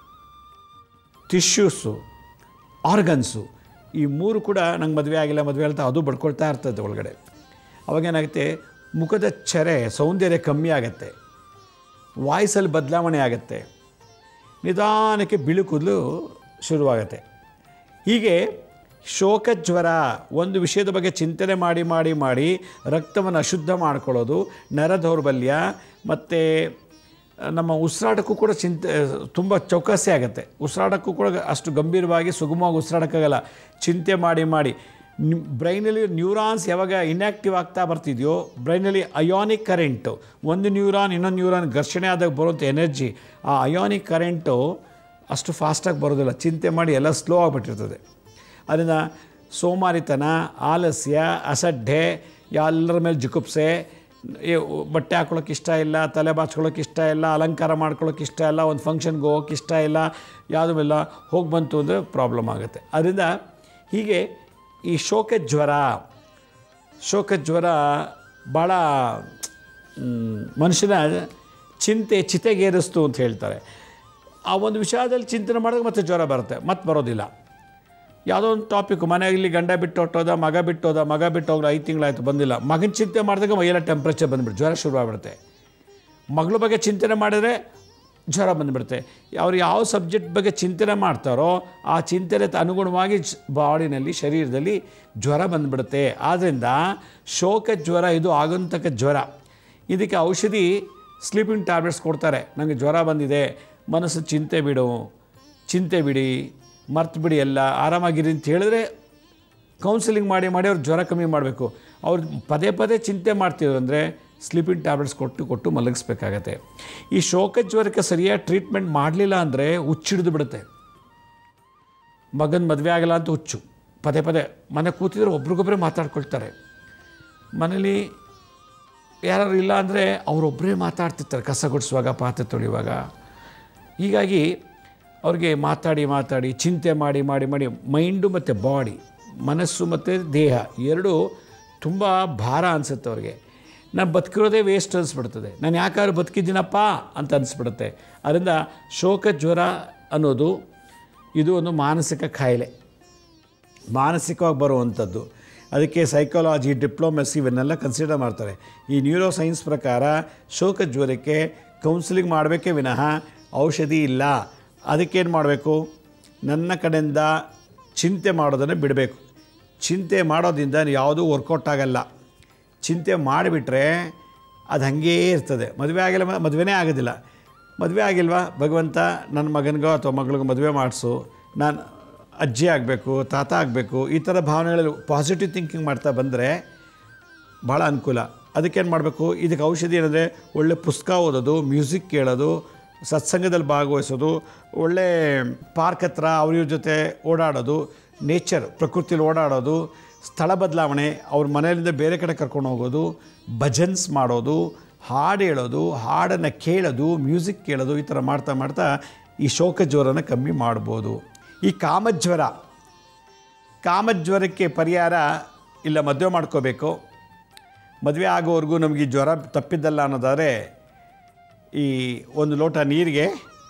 ಟಿಶ್ಯೂಸು ಆರ್ಗನ್ಸು ಈ ಮೂರು ಕೂಡ ನಂಗೆ ಮದುವೆ ಆಗಿಲ್ಲ ಮದುವೆ ಅಂತ ಅದು ಬಡ್ಕೊಳ್ತಾ ಇರ್ತದೆ ಒಳಗಡೆ ಅವಾಗೇನಾಗುತ್ತೆ ಮುಖದ ಚರೆ ಸೌಂದರ್ಯ ಕಮ್ಮಿ ಆಗುತ್ತೆ ವಾಯ್ಸಲ್ಲಿ ಬದಲಾವಣೆ ಆಗುತ್ತೆ ನಿಧಾನಕ್ಕೆ ಬಿಳು ಕೂದಲು ಶುರುವಾಗುತ್ತೆ ಹೀಗೆ ಶೋಕ ಜ್ವರ ಒಂದು ವಿಷಯದ ಬಗ್ಗೆ ಚಿಂತನೆ ಮಾಡಿ ಮಾಡಿ ಮಾಡಿ ರಕ್ತವನ್ನು ಅಶುದ್ಧ ಮಾಡ್ಕೊಳ್ಳೋದು ನರ ದೌರ್ಬಲ್ಯ ಮತ್ತು ನಮ್ಮ ಉಸಿರಾಟಕ್ಕೂ ಕೂಡ ಚಿಂತೆ ತುಂಬ ಚೌಕಾಸಿ ಆಗುತ್ತೆ ಉಸಿರಾಟಕ್ಕೂ ಕೂಡ ಅಷ್ಟು ಗಂಭೀರವಾಗಿ ಸುಗಮವಾಗಿ ಉಸಿರಾಡಕ್ಕಾಗಲ್ಲ ಚಿಂತೆ ಮಾಡಿ ಮಾಡಿ ಬ್ರೈನಲ್ಲಿ ನ್ಯೂರಾನ್ಸ್ ಯಾವಾಗ ಇನ್ಯಾಕ್ಟಿವ್ ಆಗ್ತಾ ಬರ್ತಿದೆಯೋ ಬ್ರೈನಲ್ಲಿ ಅಯಾನಿಕ್ ಕರೆಂಟು ಒಂದು ನ್ಯೂರಾನ್ ಇನ್ನೊಂದು ನ್ಯೂರಾನ್ ಘರ್ಷಣೆ ಆದಾಗ ಬರುವಂಥ ಎನರ್ಜಿ ಆ ಅಯಾನಿಕ್ ಕರೆಂಟು ಅಷ್ಟು ಫಾಸ್ಟಾಗಿ ಬರೋದಿಲ್ಲ ಚಿಂತೆ ಮಾಡಿ ಎಲ್ಲ ಸ್ಲೋ ಆಗಿಬಿಟ್ಟಿರ್ತದೆ ಅದರಿಂದ ಸೋಮಾರಿತನ ಆಲಸ್ಯ ಅಸಡ್ಡೆ ಎಲ್ಲರ ಮೇಲೆ ಜಿಗುಪ್ಸೆ ಏ, ಬಟ್ಟೆ ಹಾಕ್ಕೊಳ್ಳೋಕೆ ಇಷ್ಟ ಇಲ್ಲ ತಲೆ ಬಾಚ್ಕೊಳ್ಳೋಕೆ ಇಷ್ಟ ಇಲ್ಲ ಅಲಂಕಾರ ಮಾಡ್ಕೊಳ್ಳೋಕೆ ಇಷ್ಟ ಇಲ್ಲ ಒಂದು ಫಂಕ್ಷನ್ಗೆ ಹೋಗೋಕೆ ಇಷ್ಟ ಇಲ್ಲ ಯಾವುದೂ ಇಲ್ಲ ಹೋಗಿ ಬಂತು ಅಂದರೆ ಪ್ರಾಬ್ಲಮ್ ಆಗುತ್ತೆ ಅದರಿಂದ ಹೀಗೆ ಈ ಶೋಕ ಜ್ವರ ಶೋಕ ಜ್ವರ ಭಾಳ ಮ್, ಮನುಷ್ಯನ ಚಿಂತೆ ಚಿತೆಗೇರಿಸ್ತು ಅಂತ ಹೇಳ್ತಾರೆ ಆ ಒಂದು ವಿಷಯದಲ್ಲಿ ಚಿಂತನೆ ಮಾಡಿದಾಗ ಮತ್ತೆ ಜ್ವರ ಬರುತ್ತೆ ಮತ್ತೆ ಬರೋದಿಲ್ಲ ಯಾವುದೋ ಒಂದು ಟಾಪಿಕ್ ಮನೆಯಲ್ಲಿ ಗಂಡ ಬಿಟ್ಟು ಹೊಟ್ಟೋದ ಮಗ ಬಿಟ್ಟು ಹೋದ ಮಗ ಬಿಟ್ಟು ಹೋಗ್ಲ ಐದು ತಿಂಗಳಾಯ್ತು ಬಂದಿಲ್ಲ ಮಗನ ಚಿಂತೆ ಮಾಡಿದಾಗ ಮೈಯೆಲ್ಲ ಟೆಂಪ್ರೇಚರ್ ಬಂದುಬಿಟ್ಟು ಜ್ವರ ಶುರುವಾಗ್ಬಿಡುತ್ತೆ ಮಗಳ ಬಗ್ಗೆ ಚಿಂತನೆ ಮಾಡಿದರೆ ಜ್ವರ ಬಂದುಬಿಡುತ್ತೆ ಅವ್ರು ಯಾವ ಸಬ್ಜೆಕ್ಟ್ ಬಗ್ಗೆ ಚಿಂತನೆ ಮಾಡ್ತಾರೋ ಆ ಚಿಂತನೆ ಅನುಗುಣವಾಗಿ ಜ್- ಬಾಡಿನಲ್ಲಿ ಶರೀರದಲ್ಲಿ ಜ್ವರ ಬಂದುಬಿಡುತ್ತೆ ಆದ್ದರಿಂದ ಶೋಕ ಜ್ವರ ಇದು ಆಗುವಂತಕ್ಕ ಜ್ವರ ಇದಕ್ಕೆ ಔಷಧಿ ಸ್ಲೀಪಿಂಗ್ ಟ್ಯಾಬ್ಲೆಟ್ಸ್ ಕೊಡ್ತಾರೆ ನನಗೆ ಜ್ವರ ಬಂದಿದೆ ಮನಸ್ಸು ಚಿಂತೆ ಬಿಡು ಚಿಂತೆ ಬಿಡಿ ಮರ್ತು ಬಿಡಿ ಎಲ್ಲ ಆರಾಮಾಗಿರಿ ಅಂತ ಹೇಳಿದ್ರೆ ಕೌನ್ಸಿಲಿಂಗ್ ಮಾಡಿ ಮಾಡಿ ಅವ್ರು ಜ್ವರ ಕಮ್ಮಿ ಮಾಡಬೇಕು ಅವ್ರು ಪದೇ ಪದೇ ಚಿಂತೆ ಮಾಡ್ತಿದ್ರು ಅಂದರೆ ಸ್ಲೀಪಿಂಗ್ ಟ್ಯಾಬ್ಲೆಟ್ಸ್ ಕೊಟ್ಟು ಕೊಟ್ಟು ಮಲಗಿಸ್ಬೇಕಾಗತ್ತೆ ಈ ಶೋಕ ಜ್ವರಕ್ಕೆ ಸರಿಯಾಗಿ ಟ್ರೀಟ್ಮೆಂಟ್ ಮಾಡಲಿಲ್ಲ ಅಂದರೆ ಹುಚ್ಚಿಡಿದು ಬಿಡುತ್ತೆ ಮಗನ ಮದುವೆ ಆಗಲ್ಲ ಅಂತ ಹುಚ್ಚು ಪದೇ ಪದೇ ಮನೆ ಕೂತಿದ್ರೆ ಒಬ್ರಿಗೊಬ್ಬರೇ ಮಾತಾಡ್ಕೊಳ್ತಾರೆ ಮನೇಲಿ ಯಾರು ಇಲ್ಲ ಅಂದರೆ ಅವರೊಬ್ಬರೇ ಮಾತಾಡ್ತಿರ್ತಾರೆ ಕಸ ಗುಡಿಸುವಾಗ ಪಾತ್ರೆ ತೊಳೆಯುವಾಗ ಹೀಗಾಗಿ ಅವ್ರಿಗೆ ಮಾತಾಡಿ ಮಾತಾಡಿ ಚಿಂತೆ ಮಾಡಿ ಮಾಡಿ ಮಾಡಿ ಮೈಂಡು ಮತ್ತು ಬಾಡಿ ಮನಸ್ಸು ಮತ್ತು ದೇಹ ಎರಡೂ ತುಂಬ ಭಾರ ಅನಿಸುತ್ತೆ ಅವ್ರಿಗೆ ನಾನು ಬದುಕಿರೋದೇ ವೇಸ್ಟ್ ಅನಿಸ್ಬಿಡ್ತದೆ ನಾನು ಯಾಕಾದ್ರೂ ಬದುಕಿದ್ದೀನಪ್ಪ ಅಂತ ಅನಿಸ್ಬಿಡುತ್ತೆ ಅದರಿಂದ ಶೋಕ ಜ್ವರ ಅನ್ನೋದು ಇದು ಒಂದು ಮಾನಸಿಕ ಕಾಯಿಲೆ ಮಾನಸಿಕವಾಗಿ ಬರುವಂಥದ್ದು ಅದಕ್ಕೆ ಸೈಕಾಲಜಿ ಡಿಪ್ಲೊಮೆಸಿ ಇವನ್ನೆಲ್ಲ ಕನ್ಸಿಡರ್ ಮಾಡ್ತಾರೆ ಈ ನ್ಯೂರೋ ಸೈನ್ಸ್ ಪ್ರಕಾರ ಶೋಕ ಜ್ವರಕ್ಕೆ ಕೌನ್ಸಿಲಿಂಗ್ ಮಾಡಬೇಕೇ ವಿನಃ ಔಷಧಿ ಇಲ್ಲ ಅದಕ್ಕೇನು ಮಾಡಬೇಕು ನನ್ನ ಕಡೆಯಿಂದ ಚಿಂತೆ ಮಾಡೋದನ್ನು ಬಿಡಬೇಕು ಚಿಂತೆ ಮಾಡೋದ್ರಿಂದ ಯಾವುದೂ ವರ್ಕೌಟ್ ಆಗಲ್ಲ ಚಿಂತೆ ಮಾಡಿಬಿಟ್ರೆ ಅದು ಹಾಗೇ ಇರ್ತದೆ ಮದುವೆ ಆಗಿಲ್ಲ ಮ- ಮದುವೆನೇ ಆಗೋದಿಲ್ಲ ಮದುವೆ ಆಗಿಲ್ವಾ ಭಗವಂತ ನನ್ನ ಮಗನಿಗೋ ಅಥವಾ ಮಗಳಿಗೋ ಮದುವೆ ಮಾಡಿಸು ನಾನು ಅಜ್ಜಿ ಆಗಬೇಕು ತಾತ ಆಗಬೇಕು ಈ ಥರ ಭಾವನೆಗಳಲ್ಲಿ ಪಾಸಿಟಿವ್ ಥಿಂಕಿಂಗ್ ಮಾಡ್ತಾ ಬಂದರೆ ಭಾಳ ಅನುಕೂಲ ಅದಕ್ಕೇನು ಮಾಡಬೇಕು ಇದಕ್ಕೆ ಔಷಧಿ ಏನಂದರೆ ಒಳ್ಳೆ ಪುಸ್ತಕ ಓದೋದು ಮ್ಯೂಸಿಕ್ ಕೇಳೋದು ಸತ್ಸಂಗದಲ್ಲಿ ಭಾಗವಹಿಸೋದು ಒಳ್ಳೆ ಪಾರ್ಕ್ ಹತ್ರ ಅವ್ರ ಇವ್ರ ಜೊತೆ ಓಡಾಡೋದು ನೇಚರ್ ಪ್ರಕೃತಿಲಿ ಓಡಾಡೋದು ಸ್ಥಳ ಬದಲಾವಣೆ ಅವ್ರ ಮನೆಯಿಂದ ಬೇರೆ ಕಡೆ ಕರ್ಕೊಂಡು ಹೋಗೋದು ಭಜನ್ಸ್ ಮಾಡೋದು ಹಾಡು ಹೇಳೋದು ಹಾಡನ್ನು ಕೇಳೋದು ಮ್ಯೂಸಿಕ್ ಕೇಳೋದು ಈ ಥರ ಮಾಡ್ತಾ ಮಾಡ್ತಾ ಈ ಶೋಕ ಜ್ವರನ ಕಮ್ಮಿ ಮಾಡ್ಬೋದು ಈ ಕಾಮಜ್ವರ ಕಾಮಜ್ವರಕ್ಕೆ ಪರಿಹಾರ ಇಲ್ಲ ಮದುವೆ ಮಾಡ್ಕೋಬೇಕು ಮದುವೆ ಆಗೋವರೆಗೂ ನಮಗೆ ಈ ಜ್ವರ ತಪ್ಪಿದ್ದಲ್ಲ ಅನ್ನೋದಾದರೆ ಈ ಒಂದು ಲೋಟ ನೀರಿಗೆ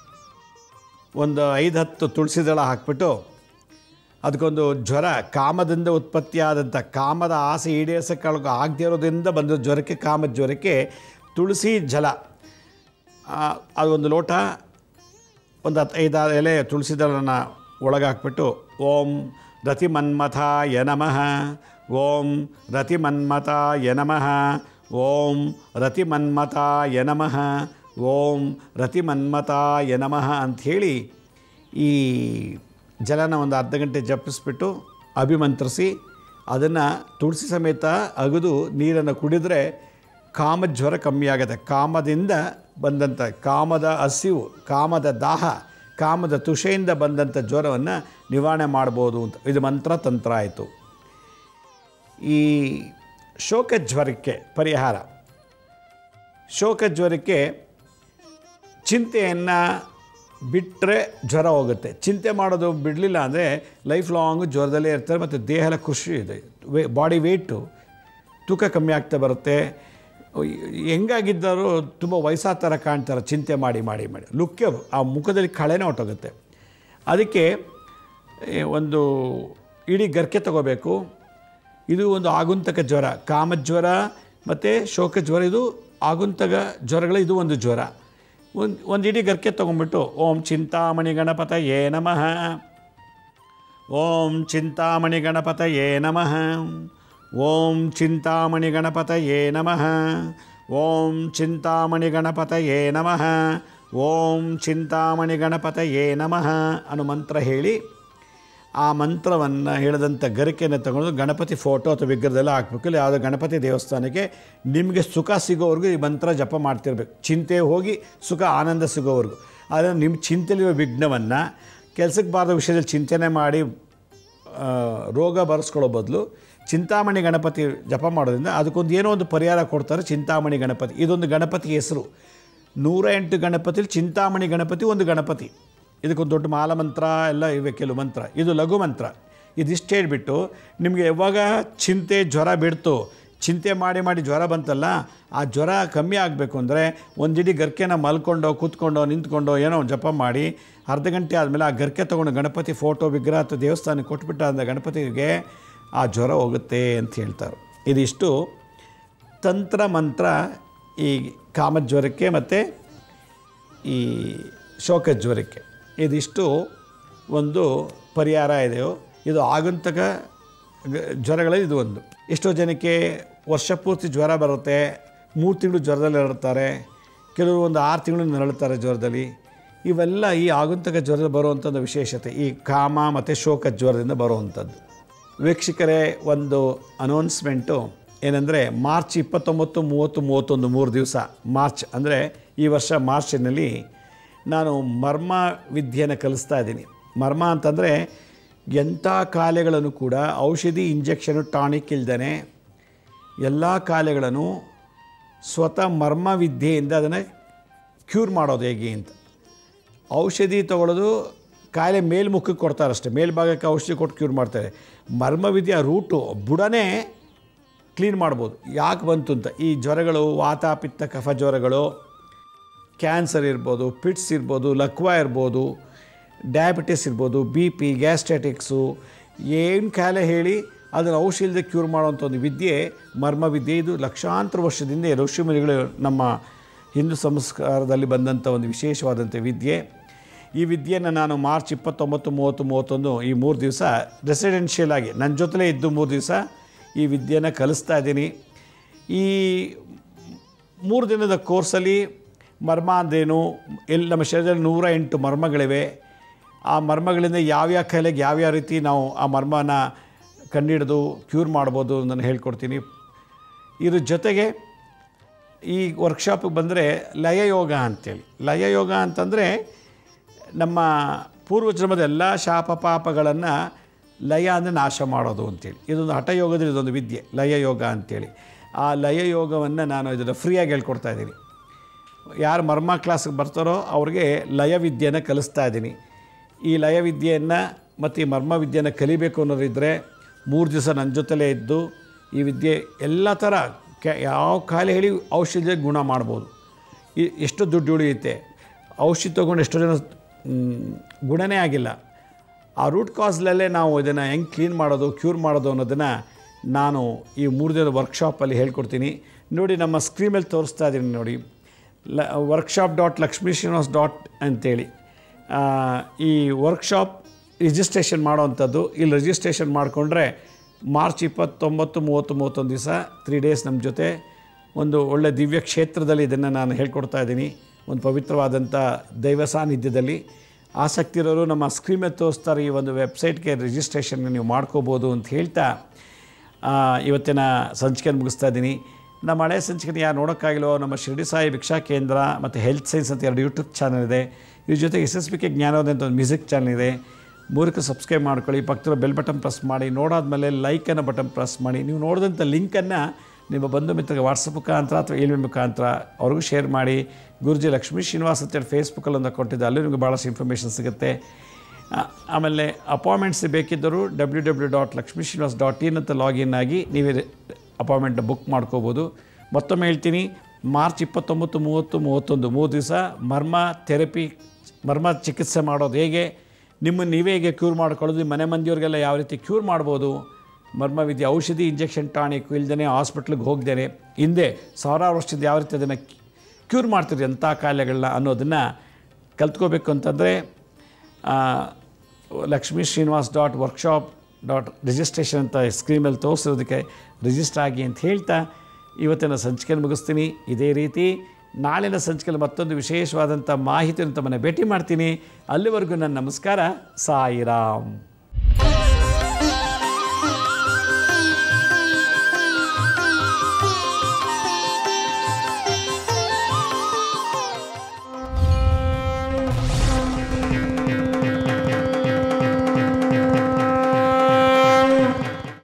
ಒಂದು ಐದು ಹತ್ತು ತುಳಸಿ ದಳ ಹಾಕ್ಬಿಟ್ಟು ಅದಕ್ಕೊಂದು ಜ್ವರ ಕಾಮದಿಂದ ಉತ್ಪತ್ತಿಯಾದಂಥ ಕಾಮದ ಆಸೆ ಈಡೇರಿಸೋಕ್ಕಾಗ ಆಗದೇ ಇರೋದ್ರಿಂದ ಬಂದ ಜ್ವರಕ್ಕೆ ಕಾಮದ ಜ್ವರಕ್ಕೆ ತುಳಸಿ ಜಲ ಆ, ಅದೊಂದು ಲೋಟ ಒಂದು ಹತ್ತು ಐದಾರು ಎಲೆ ತುಳಸಿ ದಳನ ಒಳಗೆ ಹಾಕ್ಬಿಟ್ಟು ಓಂ ರತಿ ಮನ್ಮಥಾಯ ನಮಃ ಓಂ ರತಿ ಮನ್ಮಥಾಯ ನಮಃ ಓಂ ರತಿ ಮನ್ಮಥಾಯ ನಮಃ ಓಂ ರತಿ ಮನ್ಮಥಾಯ ನಮಃ ಅಂಥೇಳಿ ಈ ಜಲನ ಒಂದು ಅರ್ಧ ಗಂಟೆ ಜಪಿಸ್ಬಿಟ್ಟು ಅಭಿಮಂತ್ರಿಸಿ ಅದನ್ನು ತುಳಸಿ ಸಮೇತ ಅಗದು ನೀರನ್ನು ಕುಡಿದ್ರೆ ಕಾಮಜ್ವರ ಕಮ್ಮಿ ಆಗುತ್ತೆ ಕಾಮದಿಂದ ಬಂದಂಥ ಕಾಮದ ಹಸಿವು ಕಾಮದ ದಾಹ ಕಾಮದ ತುಷೆಯಿಂದ ಬಂದಂಥ ಜ್ವರವನ್ನು ನಿವಾರಣೆ ಮಾಡ್ಬೋದು ಅಂತ ಇದು ಮಂತ್ರ ತಂತ್ರ ಆಯಿತು ಈ ಶೋಕ ಜ್ವರಕ್ಕೆ ಪರಿಹಾರ ಶೋಕ ಜ್ವರಕ್ಕೆ ಚಿಂತೆಯನ್ನು ಬಿಟ್ಟರೆ ಜ್ವರ ಹೋಗುತ್ತೆ ಚಿಂತೆ ಮಾಡೋದು ಬಿಡಲಿಲ್ಲ ಅಂದರೆ ಲೈಫ್ ಲಾಂಗ್ ಜ್ವರದಲ್ಲೇ ಇರ್ತಾರೆ ಮತ್ತು ದೇಹ ಎಲ್ಲ ಖುಷಿ ಇದೆ ವೇ ಬಾಡಿ ವೆಯ್ಟು ತೂಕ ಕಮ್ಮಿ ಆಗ್ತಾ ಬರುತ್ತೆ ಹೆಂಗಾಗಿದ್ದರೂ ತುಂಬ ವಯಸ್ಸಾದ ಥರ ಕಾಣ್ತಾರೆ ಚಿಂತೆ ಮಾಡಿ ಮಾಡಿ ಮಾಡಿ ಲುಕ್ಕೆ ಆ ಮುಖದಲ್ಲಿ ಕಳೆನೇ ಹೊಟ್ಟೋಗುತ್ತೆ ಅದಕ್ಕೆ ಏ, ಒಂದು ಇಡೀ ಗರ್ಕೆ ತಗೋಬೇಕು ಇದು ಒಂದು ಆಗುಂತಕ ಜ್ವರ ಕಾಮಜ್ವರ ಮತ್ತು ಶೋಕ ಜ್ವರ ಇದು ಆಗುಂತಕ ಜ್ವರಗಳ ಇದು ಒಂದು ಜ್ವರ ಒಂದು ಒಂದು ಇಡೀ ಗರ್ಕೆ ತೊಗೊಂಬಿಟ್ಟು ಓಂ ಚಿಂತಾಮಣಿ ಗಣಪತ ಯೇ ನಮಃ ಓಂ ಚಿಂತಾಮಣಿ ಗಣಪತ ಯೇ ನಮಃ ಓಂ ಚಿಂತಾಮಣಿ ಗಣಪತ ಯೇ ನಮಃ ಓಂ ಚಿಂತಾಮಣಿ ಗಣಪತ ಯೇ ನಮಃ ಓಂ ಚಿಂತಾಮಣಿ ಗಣಪತ ಯೇ ನಮಃ ಅನ್ನೋ ಮಂತ್ರ ಹೇಳಿ ಆ ಮಂತ್ರವನ್ನು ಹೇಳಿದಂಥ ಗರಿಕೆಯನ್ನು ತಗೊಂಡು ಗಣಪತಿ ಫೋಟೋ ಅಥವಾ ವಿಗ್ರಹದೆಲ್ಲ ಹಾಕ್ಬೇಕು ಇಲ್ಲ ಯಾವುದೋ ಗಣಪತಿ ದೇವಸ್ಥಾನಕ್ಕೆ ನಿಮಗೆ ಸುಖ ಸಿಗೋವರೆಗೂ ಈ ಮಂತ್ರ ಜಪ ಮಾಡ್ತಿರ್ಬೇಕು ಚಿಂತೆ ಹೋಗಿ ಸುಖ ಆನಂದ ಸಿಗೋವರೆಗೂ ಆದರೆ ನಿಮ್ಮ ಚಿಂತೆಲಿರೋ ವಿಘ್ನವನ್ನು ಕೆಲಸಕ್ಕೆ ಬಾರದ ವಿಷಯದಲ್ಲಿ ಚಿಂತನೆ ಮಾಡಿ ಆ, ರೋಗ ಬರೆಸ್ಕೊಳ್ಳೋ ಬದಲು ಚಿಂತಾಮಣಿ ಗಣಪತಿ ಜಪ ಮಾಡೋದ್ರಿಂದ ಅದಕ್ಕೊಂದು ಏನೋ ಒಂದು ಪರಿಹಾರ ಕೊಡ್ತಾರೆ ಚಿಂತಾಮಣಿ ಗಣಪತಿ ಇದೊಂದು ಗಣಪತಿ ಹೆಸರು ನೂರ ಎಂಟು ಗಣಪತಿಲಿ ಚಿಂತಾಮಣಿ ಗಣಪತಿ ಒಂದು ಗಣಪತಿ ಇದಕ್ಕೊಂದು ದೊಡ್ಡ ಮಾಲ ಮಂತ್ರ ಎಲ್ಲ ಇವೆ ಕೆಲವು ಮಂತ್ರ ಇದು ಲಘು ಮಂತ್ರ ಇದಿಷ್ಟು ಹೇಳಿಬಿಟ್ಟು ನಿಮಗೆ ಯಾವಾಗ ಚಿಂತೆ ಜ್ವರ ಬಿಡ್ತು ಚಿಂತೆ ಮಾಡಿ ಮಾಡಿ ಜ್ವರ ಬಂತಲ್ಲ ಆ ಜ್ವರ ಕಮ್ಮಿ ಆಗಬೇಕು ಅಂದರೆ ಒಂದಿಡೀ ಗರ್ಕೆನ ಮಲ್ಕೊಂಡೋ ಕೂತ್ಕೊಂಡೋ ನಿಂತ್ಕೊಂಡೋ ಏನೋ ಒಂದು ಜಪ ಮಾಡಿ ಅರ್ಧ ಗಂಟೆ ಆದಮೇಲೆ ಆ ಗರ್ಕೆ ತೊಗೊಂಡು ಗಣಪತಿ ಫೋಟೋ ವಿಗ್ರಹ ಅಥವಾ ದೇವಸ್ಥಾನಕ್ಕೆ ಕೊಟ್ಬಿಟ್ಟು ಅಂದ ಗಣಪತಿಗೆ ಆ ಜ್ವರ ಹೋಗುತ್ತೆ ಅಂತ ಹೇಳ್ತಾರೆ ಇದಿಷ್ಟು ತಂತ್ರ ಮಂತ್ರ ಈ ಕಾಮಜ್ವರಕ್ಕೆ ಮತ್ತು ಈ ಶೋಕ ಜ್ವರಕ್ಕೆ ಇದಿಷ್ಟು ಒಂದು ಪರಿಹಾರ ಇದೆಯೋ ಇದು ಆಗಂತಕ ಗ- ಜ್ವರಗಳಲ್ಲಿ ಇದು ಒಂದು ಎಷ್ಟೋ ಜನಕ್ಕೆ ವರ್ಷ ಪೂರ್ತಿ ಜ್ವರ ಬರುತ್ತೆ ಮೂರು ತಿಂಗಳು ಜ್ವರದಲ್ಲಿ ನರಳುತ್ತಾರೆ ಕೆಲವರು ಒಂದು ಆರು ತಿಂಗಳು ನರಳುತ್ತಾರೆ ಜ್ವರದಲ್ಲಿ ಇವೆಲ್ಲ ಈ ಆಗಂತಕ ಜ್ವರದಲ್ಲಿ ಬರುವಂಥ ಒಂದು ವಿಶೇಷತೆ ಈ ಕಾಮ ಮತ್ತು ಶೋಕ ಜ್ವರದಿಂದ ಬರುವಂಥದ್ದು ವೀಕ್ಷಕರೇ ಒಂದು ಅನೌನ್ಸ್ಮೆಂಟು ಏನಂದರೆ ಮಾರ್ಚ್ ಇಪ್ಪತ್ತೊಂಬತ್ತು ಮೂವತ್ತು ಮೂವತ್ತೊಂದು ಮೂರು ದಿವಸ ಮಾರ್ಚ್ ಅಂದರೆ ಈ ವರ್ಷ ಮಾರ್ಚಿನಲ್ಲಿ ನಾನು ಮರ್ಮ ವಿದ್ಯೆಯನ್ನು ಕಲಿಸ್ತಾ ಇದ್ದೀನಿ ಮರ್ಮ ಅಂತಂದರೆ ಎಂಥ ಕಾಯಿಲೆಗಳನ್ನು ಕೂಡ ಔಷಧಿ ಇಂಜೆಕ್ಷನು ಟಾನಿಕ್ ಇಲ್ದೇ ಎಲ್ಲ ಕಾಯಿಲೆಗಳನ್ನು ಸ್ವತಃ ಮರ್ಮ ವಿದ್ಯೆಯಿಂದ ಅದನ್ನು ಕ್ಯೂರ್ ಮಾಡೋದು ಹೇಗೆ ಅಂತ ಔಷಧಿ ತಗೊಳ್ಳೋದು ಕಾಯಿಲೆ ಮೇಲ್ಮುಖಕ್ಕೆ ಕೊಡ್ತಾರೆ ಅಷ್ಟೇ ಮೇಲ್ಭಾಗಕ್ಕೆ ಔಷಧಿ ಕೊಟ್ಟು ಕ್ಯೂರ್ ಮಾಡ್ತಾರೆ ಮರ್ಮವಿದ್ಯೆ ರೂಟು ಬುಡನೇ ಕ್ಲೀನ್ ಮಾಡ್ಬೋದು ಯಾಕೆ ಬಂತು ಅಂತ ಈ ಜ್ವರಗಳು ವಾತ ಪಿತ್ತ ಕಫ ಜ್ವರಗಳು ಕ್ಯಾನ್ಸರ್ ಇರ್ಬೋದು ಪಿಟ್ಸ್ ಇರ್ಬೋದು ಲಕ್ವಾ ಇರ್ಬೋದು ಡಯಾಬಿಟಿಸ್ ಇರ್ಬೋದು ಬಿ ಪಿ ಗ್ಯಾಸ್ಟ್ರಾಟಿಕ್ಸು ಏನು ಕಾಯಿಲೆ ಹೇಳಿ ಅದನ್ನು ಔಷಧಿ ಇಲ್ಲದೆ ಕ್ಯೂರ್ ಮಾಡೋವಂಥ ಒಂದು ವಿದ್ಯೆ ಮರ್ಮ ವಿದ್ಯೆ ಇದು ಲಕ್ಷಾಂತರ ವರ್ಷದಿಂದ ಈ ಋಷಿಮುನಿಗಳು ನಮ್ಮ ಹಿಂದೂ ಸಂಸ್ಕಾರದಲ್ಲಿ ಬಂದಂಥ ಒಂದು ವಿಶೇಷವಾದಂಥ ವಿದ್ಯೆ ಈ ವಿದ್ಯೆಯನ್ನು ನಾನು ಮಾರ್ಚ್ ಇಪ್ಪತ್ತೊಂಬತ್ತು ಮೂವತ್ತು ಮೂವತ್ತೊಂದು ಈ ಮೂರು ದಿವಸ ರೆಸಿಡೆನ್ಷಿಯಲ್ ಆಗಿ ನನ್ನ ಜೊತೆಲೇ ಇದ್ದು ಮೂರು ದಿವಸ ಈ ವಿದ್ಯೆನ ಕಲಿಸ್ತಾ ಇದ್ದೀನಿ ಈ ಮೂರು ದಿನದ ಕೋರ್ಸಲ್ಲಿ ಮರ್ಮ ಅಂದ್ರೇನು ಎಲ್ಲಿ ನಮ್ಮ ಶರೀರದಲ್ಲಿ ನೂರ ಎಂಟು ಮರ್ಮಗಳಿವೆ ಆ ಮರ್ಮಗಳಿಂದ ಯಾವ್ಯಾವ ಕಾಯಿಲೆಗೆ ಯಾವ್ಯಾವ ರೀತಿ ನಾವು ಆ ಮರ್ಮನ ಕಂಡುಹಿಡಿದು ಕ್ಯೂರ್ ಮಾಡ್ಬೋದು ನಾನು ಹೇಳ್ಕೊಡ್ತೀನಿ ಇದ್ರ ಜೊತೆಗೆ ಈ ವರ್ಕ್ಶಾಪಿಗೆ ಬಂದರೆ ಲಯಯೋಗ ಅಂತೇಳಿ ಲಯಯೋಗ ಅಂತಂದರೆ ನಮ್ಮ ಪೂರ್ವಜನ್ಮದ ಎಲ್ಲ ಶಾಪ ಪಾಪಗಳನ್ನು ಲಯ ಅಂದರೆ ನಾಶ ಮಾಡೋದು ಅಂತೇಳಿ ಇದೊಂದು ಹಠಯೋಗದಲ್ಲಿ ಇದೊಂದು ವಿದ್ಯೆ ಲಯಯೋಗ ಅಂತೇಳಿ ಆ ಲಯಯೋಗವನ್ನು ನಾನು ಇದನ್ನು ಫ್ರೀಯಾಗಿ ಹೇಳ್ಕೊಡ್ತಾ ಇದ್ದೀನಿ ಯಾರು ಮರ್ಮ ಕ್ಲಾಸಿಗೆ ಬರ್ತಾರೋ ಅವ್ರಿಗೆ ಲಯವಿದ್ಯೆಯನ್ನು ಕಲಿಸ್ತಾ ಇದ್ದೀನಿ ಈ ಲಯವಿದ್ಯೆಯನ್ನು ಮತ್ತು ಈ ಮರ್ಮ ವಿದ್ಯೆಯನ್ನು ಕಲಿಬೇಕು ಅನ್ನೋದಿದ್ದರೆ ಮೂರು ದಿವಸ ನನ್ನ ಜೊತೆಲೇ ಇದ್ದು ಈ ವಿದ್ಯೆ ಎಲ್ಲ ಥರ ಕೆ ಯಾವ ಕಾಯಿಲೆ ಹೇಳಿ ಔಷಧಿ ಗುಣ ಮಾಡ್ಬೋದು ಈ ಎಷ್ಟು ದುಡ್ಡು ಉಳಿಯುತ್ತೆ ಔಷಧಿ ತೊಗೊಂಡು ಎಷ್ಟೋ ಜನ ಮ್, ಗುಣನೇ ಆಗಿಲ್ಲ ಆ ರೂಟ್ ಕಾಸ್ಲಲ್ಲೇ ನಾವು ಇದನ್ನು ಹೆಂಗೆ ಕ್ಲೀನ್ ಮಾಡೋದು ಕ್ಯೂರ್ ಮಾಡೋದು ಅನ್ನೋದನ್ನು ನಾನು ಈ ಮೂರು ದಿನದ ವರ್ಕ್ಶಾಪಲ್ಲಿ ಹೇಳ್ಕೊಡ್ತೀನಿ ನೋಡಿ ನಮ್ಮ ಸ್ಕ್ರೀನ್ ಮೇಲೆ ತೋರಿಸ್ತಾ ಇದ್ದೀನಿ ನೋಡಿ ಲ workshop dot Lakshmi Srinivas dot ಅಂತೇಳಿ ಆ, ಈ ವರ್ಕ್ಶಾಪ್ ರಿಜಿಸ್ಟ್ರೇಷನ್ ಮಾಡೋವಂಥದ್ದು ಇಲ್ಲಿ ರಿಜಿಸ್ಟ್ರೇಷನ್ ಮಾಡಿಕೊಂಡ್ರೆ ಮಾರ್ಚ್ ಇಪ್ಪತ್ತೊಂಬತ್ತು ಮೂವತ್ತು ಮೂವತ್ತೊಂದು ದಿವಸ ತ್ರೀ ಡೇಸ್ ನಮ್ಮ ಜೊತೆ ಒಂದು ಒಳ್ಳೆ ದಿವ್ಯ ಕ್ಷೇತ್ರದಲ್ಲಿ ಇದನ್ನು ನಾನು ಹೇಳ್ಕೊಡ್ತಾ ಇದ್ದೀನಿ ಒಂದು ಪವಿತ್ರವಾದಂಥ ದೈವ ಸಾನ್ನಿಧ್ಯದಲ್ಲಿ ಆಸಕ್ತಿ ಇರೋರು ನಮ್ಮ ಸ್ಕ್ರೀನ್ ಮೇಲೆ ತೋರಿಸ್ತಾರೆ ಈ ಒಂದು ವೆಬ್ಸೈಟ್ಗೆ ರಿಜಿಸ್ಟ್ರೇಷನ್ ನೀವು ಮಾಡ್ಕೋಬೋದು ಅಂತ ಹೇಳ್ತಾ ಆ, ಇವತ್ತಿನ ಸಂಚಿಕೆಯನ್ನು ಮುಗಿಸ್ತಾ ಇದ್ದೀನಿ ನಮ್ಮ ಹಳೆ ಸಂಚಿಕೆನ ಯಾರು ನೋಡೋಕ್ಕಾಗಿಲ್ಲೋ ನಮ್ಮ ಶಿರಡಿ ಸಾಯಿ ಭಿಕ್ಷಾ ಕೇಂದ್ರ ಮತ್ತು ಹೆಲ್ತ್ ಸೈನ್ಸ್ ಅಂತ ಎರಡು ಯೂಟ್ಯೂಬ್ ಚಾನಲ್ ಇದೆ ಇದ್ರ ಜೊತೆಗೆ ಎಸ್ ಎಸ್ ಬಿ ಕೆ ಜ್ಞಾನೋದಯ ಅಂತ ಒಂದು ಮ್ಯೂಸಿಕ್ ಚಾನಲ್ ಇದೆ ಮೂರಕ್ಕೆ ಸಬ್ಸ್ಕ್ರೈಬ್ ಮಾಡ್ಕೊಳ್ಳಿ ಪಕ್ಕದ ಬೆಲ್ ಬಟನ್ ಪ್ರೆಸ್ ಮಾಡಿ ನೋಡಾದ್ಮೇಲೆ ಲೈಕ್ ಅನ್ನೋ ಬಟನ್ ಪ್ರೆಸ್ ಮಾಡಿ ನೀವು ನೋಡಿದಂಥ ಲಿಂಕನ್ನು ನಿಮ್ಮ ಬಂಧು ಮಿತ್ರರಿಗೆ ವಾಟ್ಸಪ್ ಮುಖಾಂತರ ಅಥವಾ ಇಮೇಲ್ ಮುಖಾಂತರ ಅವ್ರಿಗೂ ಶೇರ್ ಮಾಡಿ ಗುರುಜಿ ಲಕ್ಷ್ಮೀ ಶ್ರೀನಿವಾಸ್ ಅಂತೇಳಿ ಫೇಸ್ಬುಕ್ಕಲ್ಲಿ ಒಂದು ಕೊಟ್ಟಿದ್ದೆ ಅಲ್ಲೂ ನಿಮಗೆ ಭಾಳಷ್ಟು ಇನ್ಫಾರ್ಮೇಷನ್ ಸಿಗುತ್ತೆ ಆ, ಆಮೇಲೆ ಅಪಾಯಿಂಟ್ಮೆಂಟ್ಸ್ ಬೇಕಿದ್ದರೂ W W dot Lakshmi Srinivas dot in ಅಂತ ಲಾಗಿನ್ ಆಗಿ ನೀವೇ ಅಪಾಯಿಂಟ್ಮೆಂಟ್ ಬುಕ್ ಮಾಡ್ಕೋಬೋದು ಮತ್ತೊಮ್ಮೆ ಹೇಳ್ತೀನಿ ಮಾರ್ಚ್ ಇಪ್ಪತ್ತೊಂಬತ್ತು ಮೂವತ್ತು ಮೂವತ್ತೊಂದು ಮೂರು ದಿವಸ ಮರ್ಮ ಥೆರಪಿ ಮರ್ಮ ಚಿಕಿತ್ಸೆ ಮಾಡೋದು ಹೇಗೆ ನಿಮ್ಮನ್ನು ನೀವೇ ಹೇಗೆ ಕ್ಯೂರ್ ಮಾಡ್ಕೊಳ್ಳೋದು ನಿಮ್ಮ ಮನೆ ಮಂದಿಯವ್ರಿಗೆಲ್ಲ ಯಾವ ರೀತಿ ಕ್ಯೂರ್ ಮಾಡ್ಬೋದು ಮರ್ಮ ವಿದ್ಯೆ ಔಷಧಿ ಇಂಜೆಕ್ಷನ್ ಟಾಣಿಕ್ ಇಲ್ದೇ ಹಾಸ್ಪಿಟ್ಲಿಗೆ ಹೋಗ್ದೇನೆ ಹಿಂದೆ ಸಾವಿರಾರು ವರ್ಷದ ಯಾವ ರೀತಿ ಅದನ್ನು ಕ್ಯೂರ್ ಮಾಡ್ತೀರಿ ಅಂಥ ಕಾಯಿಲೆಗಳನ್ನ ಅನ್ನೋದನ್ನು ಕಲ್ತ್ಕೋಬೇಕು ಅಂತಂದರೆ Lakshmi Srinivas dot workshop dot registration ಅಂತ ಸ್ಕ್ರೀನ್ ಮೇಲೆ ತೋರಿಸಿರೋದಕ್ಕೆ ರಿಜಿಸ್ಟರ್ ಆಗಿ ಅಂತ ಹೇಳ್ತಾ ಇವತ್ತಿನ ಸಂಚಿಕೆಯನ್ನು ಮುಗಿಸ್ತೀನಿ ಇದೇ ರೀತಿ ನಾಳಿನ ಸಂಚಿಕೆಯಲ್ಲಿ ಮತ್ತೊಂದು ವಿಶೇಷವಾದಂಥ ಮಾಹಿತಿಯನ್ನು ತಮ್ಮನ್ನು ಭೇಟಿ ಮಾಡ್ತೀನಿ ಅಲ್ಲಿವರೆಗೂ ನನ್ನ ನಮಸ್ಕಾರ ಸಾಯಿರಾಮ್